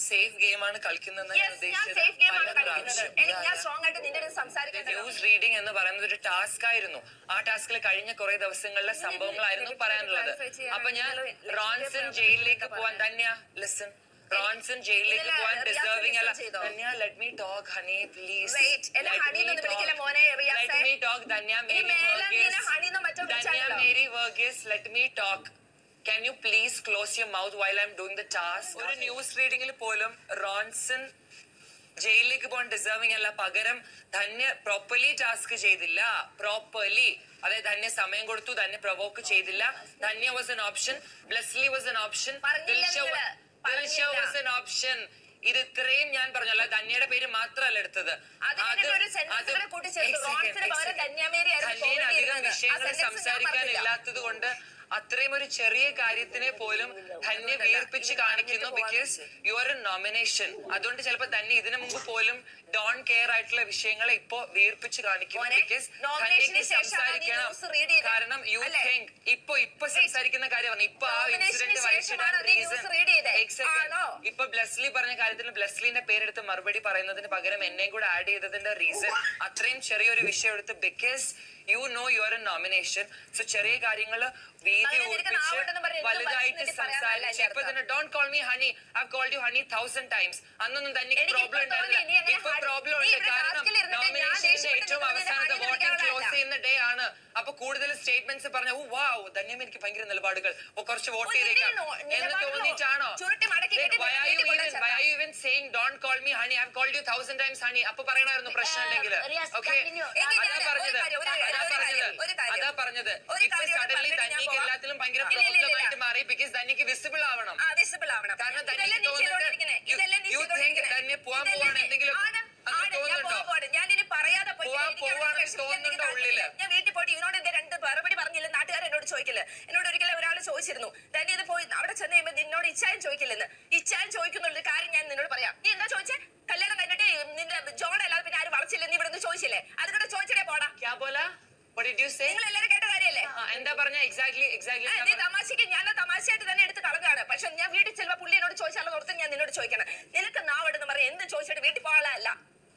Safe ഗെയിമാണ് കളിക്കുന്നതെന്ന് ഞാൻ Yes, ഞാൻ സേഫ് ഗെയിം ആണ് കളിക്കുന്നത് പ്രാവശ്യം. എനിക്ക് ഞാൻ Yeah, സ്ട്രോങ് ആയിട്ട് നിന്റെ അടുത്ത് സംസാരിക്കേണ്ടത് ന്യൂസ് റീഡിംഗ് എന്ന് പറയുന്നത് ഒരു ടാസ്ക് ആയിരുന്നു ആ ടാസ്കിൽ കഴിഞ്ഞ കുറെ ദിവസങ്ങളിലെ സംഭവങ്ങളായിരുന്നു പറയാനുള്ളത് അപ്പൊ ഞാൻ റോൺസൺ ജയിലിലേക്ക് പോവാൻ ധന്യ ലിസൺ റോൺസൺ ജയിലിലേക്ക് ഇതില് പോവാൻ റിയാസ് ഡിസേർവിംഗ് അല്ല listen ചെയ്തോ? Dhanya let me talk honey please Wait, എന്നെ honey എന്നൊന്നും വിളിക്കില്ല മോനെ, റിയാസേ. ലെറ്റ് മീ ടോക്ക് ധന്യ ഇനി മേരി മേലെ നിന്നെ honey എന്നോ മറ്റോ ധന്യ വിളിച്ചാലോ? Mary Varghese let me talk Can you please close your mouth while I'm doing the task? ഒരു ന്യൂസ് റീഡിംഗിൽ പോലും റോൺസൺ ജയിലിലേക്ക് പോകാൻ ഡിസേർവിംഗ് അല്ല പകരം ധന്യ പ്രോപ്പർലി ടാസ്ക് ചെയ്തില്ല പ്രോപ്പർലി അതായത് ധന്യ സമയം കൊടുത്തു ധന്യ പ്രൊവോക്ക് ചെയ്തില്ല Dhanya was an option Blesslee was an option പറഞ്ഞില്ല നിങ്ങള്. പറഞ്ഞില്ല. വാസ് എൻ ഓപ്ഷൻ ഇത് ഇത്രയും ഞാൻ പറഞ്ഞല്ലോ ധന്യയുടെ പേര് മാത്രമല്ല എടുത്തത് അത് കഴിഞ്ഞിട്ട് ഒരു sentence കൂടെ കൂട്ടിച്ചേർത്തു. एक second, റോൺസിന് एक പകരം second. ധന്യമേരി ആയിരുന്നു ധന്യന് comedy അധികം ഇരുന്നത്. ആ വിഷയങ്ങൾ sentence ഞാൻ പറഞ്ഞില്ല. സംസാരിക്കാനില്ലാത്തത് കൊണ്ട് അത്രയും ഒരു ചെറിയ കാര്യത്തിനെ പോലും ധന്യ വീർപ്പിച്ച് കാണിക്കുന്നു because you are a nomination അതുകൊണ്ട് ചിലപ്പോ ധന്യ ഇതിനു മുമ്പ് പോലും ഡോൺ കെയർ ആയിട്ടുള്ള വിഷയങ്ങളെ ഇപ്പൊ വീർപ്പിച്ച് കാണിക്കുന്നു മോനെ, ബിക്കോസ് nomination ധന്യക്ക് ശേഷമാണ് നീ സംസാരിക്കണം news read ചെയ്തത്. കാരണം യു അല്ലേ? തിങ്ക് ഇപ്പൊ ഇപ്പൊ സംസാരിക്കുന്ന കാര്യമാണ് ഇപ്പൊ ആ Nomination ഇൻസിഡന്റ് ശേഷമാണ് വഹിച്ചിടാൻ നീ news റീസൺ read ചെയ്തത്. ആണോ? ഇപ്പൊ ബ്ലെസ്ലി പറഞ്ഞ കാര്യത്തിൽ ബ്ലെസ്ലിന്റെ പേരെടുത്ത് മറുപടി പറയുന്നതിന് പകരം എന്നെയും കൂടെ ആഡ് ചെയ്തതിന്റെ റീസൺ അത്രയും ചെറിയൊരു വിഷയം എടുത്ത് because you know you're a nomination so ചെറിയ കാര്യങ്ങള് വീതി അങ്ങനെ നിനക്ക് നാവുണ്ടെന്ന് പറഞ്ഞ് എന്തും വലുതായിട്ട് മനസ്സിൽ പറയാനല്ല സംസാരിച്ച് ഇപ്പൊ ഇതിന്റെ തന്നെ don't call me honey I called you honey thousand times അന്നൊന്നും തന്നെ എനിക്ക് പ്രോബ്ലം ഇപ്പൊ തോന്നി, നീ അങ്ങനെ ഇപ്പൊ ഹണി- പ്രോബ്ലം നീ ഉണ്ട് ഇവിടെ കാരണം task ൽ ഇരുന്നിട്ട് ഞാൻ നോമിനേഷന്റെ ദേഷ്യപ്പെട്ട് ഏറ്റവും നിൽക്കുന്നത് അവസാനത്തെ ഹണിനെ വോട്ടിംഗ് വിളിക്കാനുള്ള ക്ലോസ് ചെയ്യുന്ന ഡേ ആണ് അപ്പൊ കൂടുതൽ സ്റ്റേറ്റ്മെന്റ്സ് പറഞ്ഞ ഓ വാവ് ധന്യം എനിക്ക് ഭയങ്കര നിലപാടുകൾ ഓ കുറച്ച് വോട്ട് ഓ, ചെയ്തേക്കാം ഇതിന് നോ- എന്ന് നിലപാടുകളോ? തോന്നിയിട്ടാണോ ചുരുട്ടി മടക്കി Then കെട്ടി why are you വീട്ടിൽ കൊണ്ടുവന്ന് even why are you even saying don't call me honey I've called you thousand times honey അപ്പൊ പറയണമായിരുന്നു പ്രശ്നം ഉണ്ടെങ്കിൽ റിയാസ്, ഓക്കെ continue. എങ്കിൽ അതാ ഞാൻ പറഞ്ഞത് ഒരു കാര്യം, ഒരു കാര്യം, അതാ ഒരു പറഞ്ഞത് കാര്യം, ഒരു കാര്യം. അതാ പറഞ്ഞത് ഒരു ഇപ്പൊ കാര്യം സഡൻലി പറഞ്ഞിട്ട് ഞാൻ ധന്യക്ക് പോവാം. എല്ലാത്തിലും ഭയങ്കര ഇല്ല, ഇല്ല, ഇല്ല. പ്രോബ്ലമായിട്ട് മാറി ബിക്കോസ് ധന്യക്ക് വിസിബിൾ ആവണം ആ, visible ആവണം. കാരണം ഇതെല്ലാം ധന്യക്ക് നീ ചെയ്തോണ്ടിരിക്കുന്നെ. തോന്നുന്നുണ്ട് ഇതെല്ലാം നീ you think ചെയ്തോണ്ടിരിക്കുന്നെ. ധന്യ പോവാൻ ഇതെല്ലാം പോവാണ് നീ- എന്തെങ്കിലും ആണ്, അങ്ങനെ ആണ്, ഞാൻ തോന്നുന്നുണ്ടോ പോവാൻ പോവാണ്. ഞാനിനി പറയാതെ പോയി പോവാൻ എനിക്ക് അവിടെ പോവാണ് വിഷമിക്കാൻ തോന്നുന്നുണ്ടോ എനിക്ക് ഉള്ളില്? താല്പര്യമില്ല. ഞാൻ വീട്ടിൽ പോയിട്ട് ഇവനോട് എന്റെ രണ്ട് മറുപടി പറഞ്ഞില്ല നാട്ടുകാർ എന്നോട് ചോദിക്കില്ല എന്നോട് ഒരിക്കലും ഒരാൾ ചോദിച്ചിരുന്നു തന്നെ ഇത് പോയി അവിടെ ചെന്ന് കഴിയുമ്പോൾ നിന്നോട് ഇച്ഛായും ചോദിക്കില്ലെന്ന് ഇച്ഛായും ചോദിക്കുന്നുള്ള ഒരു കാര്യം ഞാൻ നിന്നോട് പറയാം നീ എന്താ ചോദിച്ചേ കല്യാണം കഴിഞ്ഞിട്ട് നിന്റെ ജോൺ അല്ലാതെ പിന്നെ ആരും വളച്ചില്ല നീ ഇവിടെ നിന്ന് ചോദിച്ചില്ലേ അതുകൊണ്ട് ചോദിച്ചിട്ടേ പോടാ ക്യാ ബോലാ what did you say നിങ്ങൾ എല്ലാവരും കേട്ട കാര്യല്ലേ ആ, എന്താ പറഞ്ഞ എക്സാക്ട്ലി എക്സാക്ട്ലി ആ, നീ തമാശക്ക് ഞാൻ ആ തമാശയായിട്ട് തന്നെ എടുത്ത് കളഞ്ഞാണ് പക്ഷെ ഞാൻ വീട്ടിൽ ചെല്ലുമ്പോ പുള്ളി എന്നോട് ചോദിച്ചാൽ ഓർത്ത് ഞാൻ നിന്നോട് ചോദിക്കണം നിനക്ക് നാവെടുന്ന് പറയാം എന്ത് ചോദിച്ചിട്ട് വീട്ടിൽ പോകാനല്ല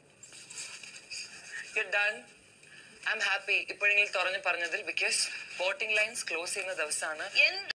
you're done i'm happy ഇപ്പോഴെങ്കിലും തുറന്നു പറഞ്ഞതിൽ ബിക്കോസ് വോട്ടിംഗ് ലൈൻസ് ക്ലോസ് ചെയ്യുന്ന ദിവസമാണ് എന്ത്